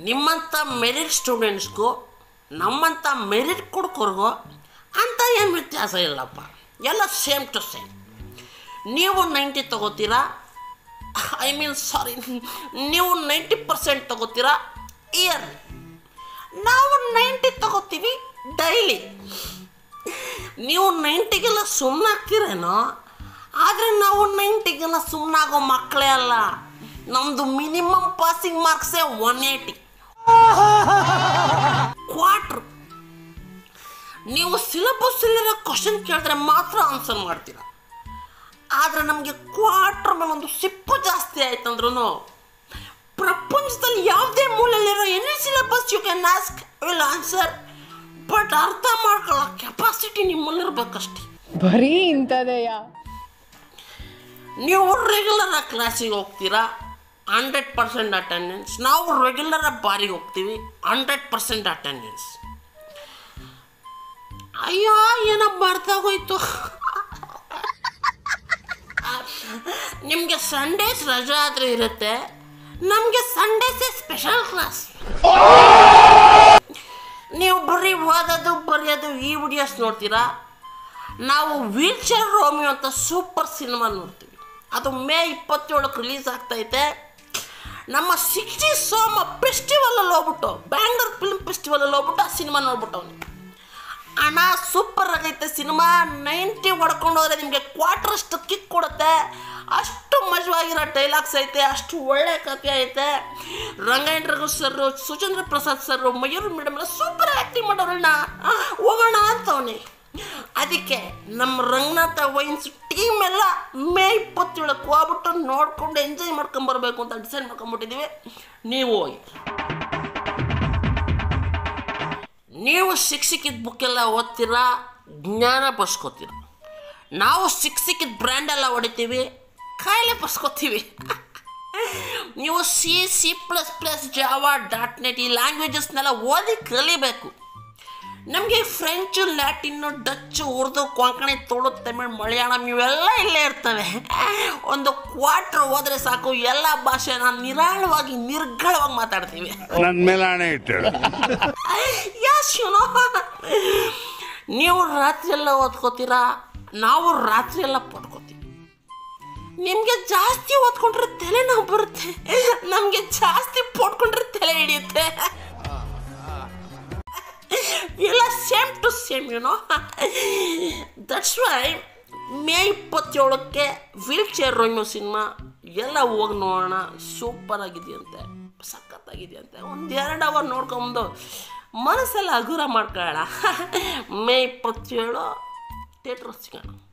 ನಿಮ್ಮಂಥ ಮೆರಿಟ್ ಸ್ಟೂಡೆಂಟ್ಸ್ಗೂ ನಮ್ಮಂಥ ಮೆರಿಟ್ ಕುಡ್ಕೋರ್ಗೋ ಅಂತ ಏನು ವ್ಯತ್ಯಾಸ ಇಲ್ಲಪ್ಪ ಎಲ್ಲ ಸೇಮ್ ಟು ಸೇಮ್ ನೀವು ನೈಂಟಿ ತಗೋತೀರಾ ಐ ಮೀನ್ ಸಾರಿ ನೀವು ನೈಂಟಿ ಪರ್ಸೆಂಟ್ ತಗೋತೀರಾ ಇಯರ್ ನಾವು ನೈಂಟಿ ತಗೋತೀವಿ ಡೈಲಿ ನೀವು ನೈಂಟಿಗೆಲ್ಲ ಸುಮ್ಮನಾಗ್ತೀರೇನೋ ಆದರೆ ನಾವು ನೈಂಟಿಗೆಲ್ಲ ಸುಮ್ಮನಾಗೋ ಮಕ್ಕಳೇ ಅಲ್ಲ ನಮ್ಮದು ಮಿನಿಮಮ್ ಪಾಸಿಂಗ್ ಮಾರ್ಕ್ಸೇ ಒನ್ ಏಯ್ಟಿ ಕ್ವಾಟ್ರ್ ನೀವು ಸಿಲೆಬಸ್ಸಲ್ಲಿರೋ ಕ್ವಶನ್ ಕೇಳಿದ್ರೆ ಮಾತ್ರ ಆನ್ಸರ್ ಮಾಡ್ತೀರಾ ಆದರೆ ನಮಗೆ ಕ್ವಾರ್ಟರ್ ಮೇಲೆ ಒಂದು ಸಿಪ್ಪು ಜಾಸ್ತಿ ಆಯ್ತಂದ್ರೂ ಪ್ರಪಂಚದಲ್ಲಿ ಯಾವುದೇ ಮೂಲೆಯಲ್ಲಿರೋ any syllabus you can ask will answer but ಅರ್ಥ ಮಾಡ್ಕೊಳ್ಳೋ ಕೆಪಾಸಿಟಿ ನಿಮ್ಮಲ್ಲಿರ್ಬೇಕಷ್ಟೇ ಬರೀ ಇಂಥದೆಯಾ ನೀವು ರೆಗ್ಯುಲರ್ ಆಗಿ ಕ್ಲಾಸಿಗೆ ಹೋಗ್ತೀರಾ ಹಂಡ್ರೆಡ್ ಪರ್ಸೆಂಟ್ ಅಟೆಂಡೆನ್ಸ್ ನಾವು ರೆಗ್ಯುಲರ್ ಆಗಿ ಬಾರಿಗೆ ಹೋಗ್ತೀವಿ ಹಂಡ್ರೆಡ್ ಪರ್ಸೆಂಟ್ ಅಟೆಂಡೆನ್ಸ್ ಅಯ್ಯೋ ಏನೋ ಬರ್ತಾಗೋಯ್ತು ನಿಮಗೆ ಸಂಡೇಸ್ ರಜಾ ಆದರೆ ಇರುತ್ತೆ ನಮಗೆ ಸಂಡೇಸೇ ಸ್ಪೆಷಲ್ ಕ್ಲಾಸ್ ನೀವು ಬರೀ ಓದೋದು ಬರೆಯೋದು ಈ ವಿಡಿಯೋಸ್ ನೋಡ್ತೀರಾ ನಾವು ವೀಲ್ ಚೇರ್ ರೋಮಿಯೋ ಅಂತ ಸೂಪರ್ ಸಿನಿಮಾ ನೋಡ್ತೀವಿ ಅದು ಮೇ ಇಪ್ಪತ್ತೇಳಕ್ಕೆ ರಿಲೀಸ್ ಆಗ್ತೈತೆ ನಮ್ಮ ಸಿಕ್ಸ್ಟಿ ಸೋಮ ಫೆಸ್ಟಿವಲಲ್ಲಿ ಹೋಗ್ಬಿಟ್ಟು ಬ್ಯಾಂಗ್ಳೂರ್ ಫಿಲ್ಮ್ ಫೆಸ್ಟಿವಲಲ್ಲಿ ಹೋಗ್ಬಿಟ್ಟು ಆ ಸಿನಿಮಾ ನೋಡ್ಬಿಟ್ಟು ಅವನು ಅಣ್ಣ ಸೂಪರ್ ಆಗೈತೆ ಸಿನಿಮಾ ನೈಂಟಿ ಹೊಡ್ಕೊಂಡು ಹೋದ್ರೆ ನಿಮಗೆ ಕ್ವಾರ್ಟರ್ ಅಷ್ಟು ಕಿಕ್ ಕೊಡುತ್ತೆ ಅಷ್ಟು ಮಜವಾಗಿರೋ ಡೈಲಾಗ್ಸ್ ಐತೆ ಅಷ್ಟು ಒಳ್ಳೆ ಕಥೆ ಐತೆ Rangayana Raghu sir Suchandra Prasad sir Mayur madam ಎಲ್ಲ ಸೂಪರ್ ಆ್ಯಕ್ಟಿಂಗ್ ಮಾಡೋರಣ್ಣ ಆ, ಹೋಗೋಣ ಅಂತವನೇ ಅದಕ್ಕೆ ನಮ್ಮ ರಂಗನಾಥ ವೈನ್ಸ್ ಟೀಮ್ ಎಲ್ಲ ಮೇ ಇಪ್ಪತ್ತೇಳಕ್ಕೆ ಹೋಗ್ಬಿಟ್ಟು ನೋಡ್ಕೊಂಡು ಎಂಜಾಯ್ ಮಾಡ್ಕೊಂಬರ್ಬೇಕು ಅಂತ ಡಿಸೈಡ್ ಮಾಡ್ಕೊಂಬಿಟ್ಟಿದ್ದೀವಿ ನೀವು ಹೋಗಿ ನೀವು ಸಿಕ್ ಸಿಕ್ಕಿದ ಬುಕ್ಕೆಲ್ಲ ಓದ್ತೀರಾ ಜ್ಞಾನ ಬರ್ಸ್ಕೊತೀರ ನಾವು ಸಿಕ್ ಸಿಕ್ಕಿದ ಬ್ರ್ಯಾಂಡೆಲ್ಲ ಹೊಡಿತೀವಿ ಕಾಯಿಲೆ ಬರ್ಸ್ಕೊತೀವಿ ನೀವು C C plus plus Java dot net ಈ ಲ್ಯಾಂಗ್ವೇಜಸ್ನೆಲ್ಲ ಓದಿ ಕಲಿಬೇಕು ನಮಗೆ French Latin Dutch Urdu Konkani Tulu Tamil Malayalam ಇವೆಲ್ಲ ಇಲ್ಲೇ ಇರ್ತವೆ ಒಂದು ಕ್ವಾರ್ಟ್ರ್ ಹೋದ್ರೆ ಸಾಕು ಎಲ್ಲ ಭಾಷೆನ ನಿರಾಳವಾಗಿ ನಿರ್ಗಳವಾಗಿ ಮಾತಾಡ್ತೀವಿ ನನ್ ಮೇಲೆ ಹಣೆ ಇಟ್ಟಳು ಯಸ್ ಯು ನೋ ನೀವು ರಾತ್ರಿ ಎಲ್ಲ ಓದ್ಕೋತೀರಾ ನಾವು ರಾತ್ರಿ ಎಲ್ಲ ಪಡ್ಕೋತೀವಿ ನಿಮಗೆ ಜಾಸ್ತಿ ಓದ್ಕೊಂಡ್ರೆ ತಲೆ ನೋವು ಬರುತ್ತೆ ನಮಗೆ ಜಾಸ್ತಿ ಪಡ್ಕೊಂಡ್ರೆ ತಲೆ ಹಿಡಿಯುತ್ತೆ ಎಲ್ಲ same to same you know that's why May ಇಪ್ಪತ್ತೇಳಕ್ಕೆ ವೀಲ್ ಚೇರ್ ರೋಮಿಯೋ ಸಿನಿಮಾ ಎಲ್ಲ ಹೋಗಿ ನೋಡೋಣ ಸೂಪರ್ ಆಗಿದೆಯಂತೆ ಸಖತ್ತಾಗಿದೆಯಂತೆ ಒಂದು ಎರಡು ಅವರ್ ನೋಡ್ಕೊಂಬಂದು ಮನಸ್ಸೆಲ್ಲ ಹಗುರ ಮಾಡ್ಕೊಳ್ಳೋಣ ಮೇ ಇಪ್ಪತ್ತೇಳು ಥಿಯೇಟ್ರ್ ಸಿಗೋಣ